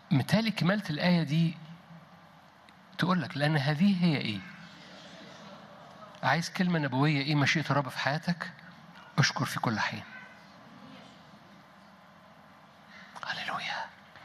متهيألي كمالة الآية دي تقول لك لأن هذه هي إيه؟ عايز كلمة نبوية إيه مشيئة الرب في حياتك؟ اشكر في كل حين. هللويا.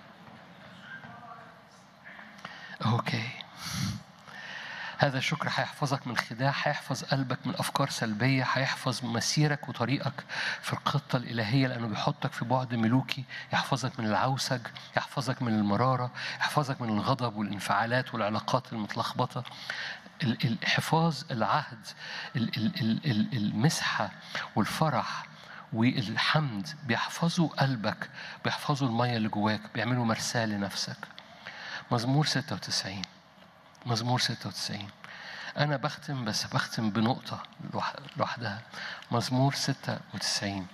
أوكي. هذا الشكر هيحفظك من خداع هيحفظ قلبك من أفكار سلبية هيحفظ مسيرك وطريقك في الخطة الإلهية لأنه بيحطك في بعد ملوكي يحفظك من العوسج يحفظك من المرارة يحفظك من الغضب والانفعالات والعلاقات المتلخبطة ال- الحفاظ العهد ال- ال- ال- ال- المسحة والفرح والحمد بيحفظوا قلبك بيحفظوا المية اللي جواك بيعملوا مرساة لنفسك مزمور 96 مزمور 96 أنا بختم بس بختم بنقطة لوح- لوحدها مزمور 96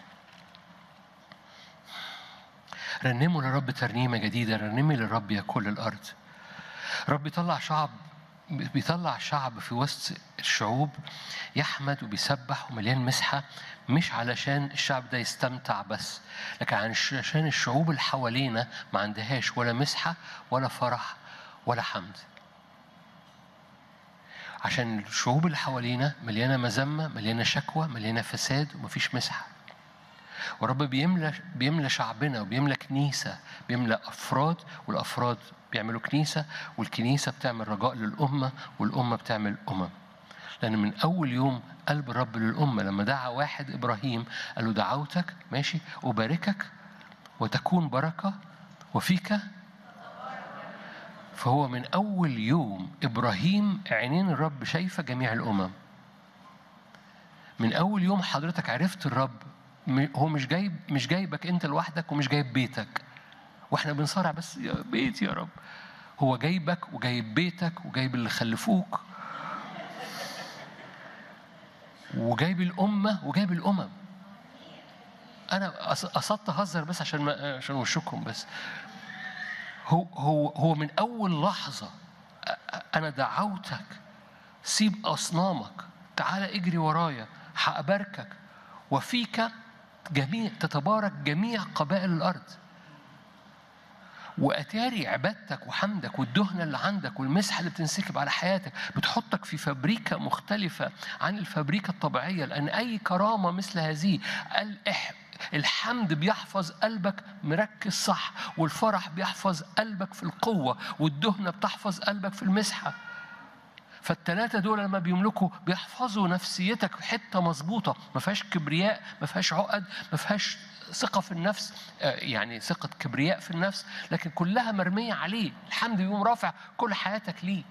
رنموا للرب ترنيمة جديدة رنمي للرب يا كل الأرض رب بيطلع شعب بيطلع شعب في وسط الشعوب يحمد وبيسبح ومليان مسحة مش علشان الشعب ده يستمتع بس لكن عشان الشعوب اللي حوالينا ما عندهاش ولا مسحة ولا فرح ولا حمد عشان الشعوب اللي حوالينا مليانة مذمة مليانة شكوى مليانة فساد ومفيش مسحة ورب بيملى بيملى شعبنا وبيملى كنيسة بيملى أفراد والأفراد بيعملوا كنيسة والكنيسة بتعمل رجاء للأمة والأمة بتعمل أمم لأن من أول يوم قلب الرب للأمة لما دعا واحد إبراهيم قال له دعوتك ماشي أباركك وتكون بركة وفيك فهو من أول يوم إبراهيم عينين الرب شايفة جميع الأمم من أول يوم حضرتك عرفت الرب م- هو مش جايب مش جايبك أنت لوحدك ومش جايب بيتك واحنا بنصارع بس يا بيت يا رب هو جايبك وجايب بيتك وجايب اللي خلفوك وجايب الأمة وجايب الأمم أنا قص- قصدت أهزر بس عشان ما عشان وشكم بس هو هو هو من أول لحظة أ- أ- أنا دعوتك سيب أصنامك تعال اجري ورايا هأباركك وفيك جميع تتبارك جميع قبائل الأرض واتاري عبادتك وحمدك والدهنه اللي عندك والمسحه اللي بتنسكب على حياتك بتحطك في فابريكا مختلفه عن الفابريكا الطبيعيه لان اي كرامه مثل هذه الإح الحمد بيحفظ قلبك مركز صح والفرح بيحفظ قلبك في القوه والدهنه بتحفظ قلبك في المسحه فالثلاثة دول لما بيملكوا بيحفظوا نفسيتك في حتة مظبوطة ما فيهاش كبرياء ما فيهاش عقد ما فيهاش ثقة في النفس آه، يعني ثقة كبرياء في النفس لكن كلها مرمية عليه الحمد بيقوم رافع كل حياتك ليه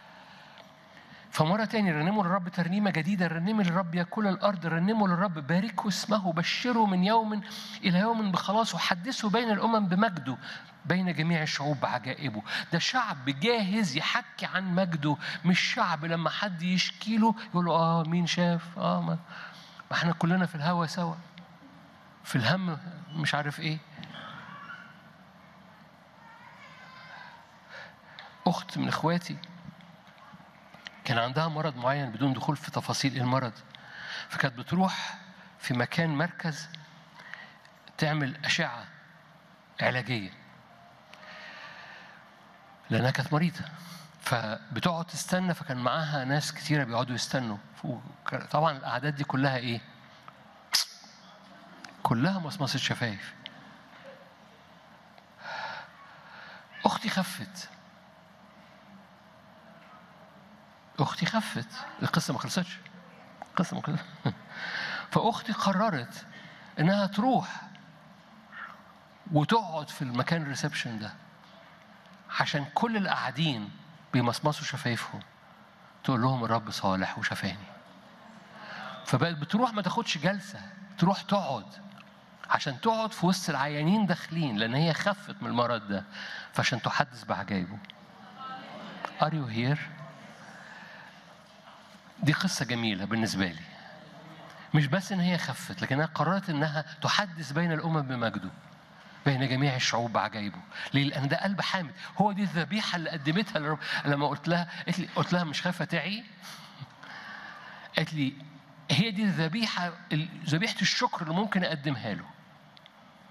فمرة تاني رنموا للرب ترنيمة جديدة رنموا للرب يا كل الأرض رنموا للرب باركوا اسمه بشروا من يوم إلى يوم بخلاصه حدثوا بين الأمم بمجده بين جميع الشعوب بعجائبه ده شعب جاهز يحكي عن مجده مش شعب لما حد يشكي له يقول له اه مين شاف اه ما, ما احنا كلنا في الهوا سوا في الهم مش عارف ايه اخت من اخواتي كان عندها مرض معين بدون دخول في تفاصيل ايه المرض فكانت بتروح في مكان مركز تعمل اشعه علاجيه لانها كانت مريضه فبتقعد تستنى فكان معاها ناس كتيره بيقعدوا يستنوا وك- طبعا الاعداد دي كلها ايه كلها مصمصة شفايف اختي خفت اختي خفت القصه ما خلصتش القصه ما خلصتش فاختي قررت انها تروح وتقعد في المكان الريسبشن ده عشان كل اللي قاعدين بيمصمصوا شفايفهم تقول لهم الرب صالح وشفاني فبقت بتروح ما تاخدش جلسه تروح تقعد عشان تقعد في وسط العيانين داخلين لان هي خفت من المرض ده فعشان تحدث بعجائبه Are you here؟ دي قصة جميلة بالنسبة لي مش بس ان هي خفت لكنها قررت انها تحدث بين الامم بمجده بين جميع الشعوب بعجائبه ليه لان ده قلب حامد هو دي الذبيحه اللي قدمتها للرب لما قلت لها قلت لي قلت لها مش خايفه تعي قالت لي هي دي الذبيحه ذبيحه الشكر اللي ممكن اقدمها له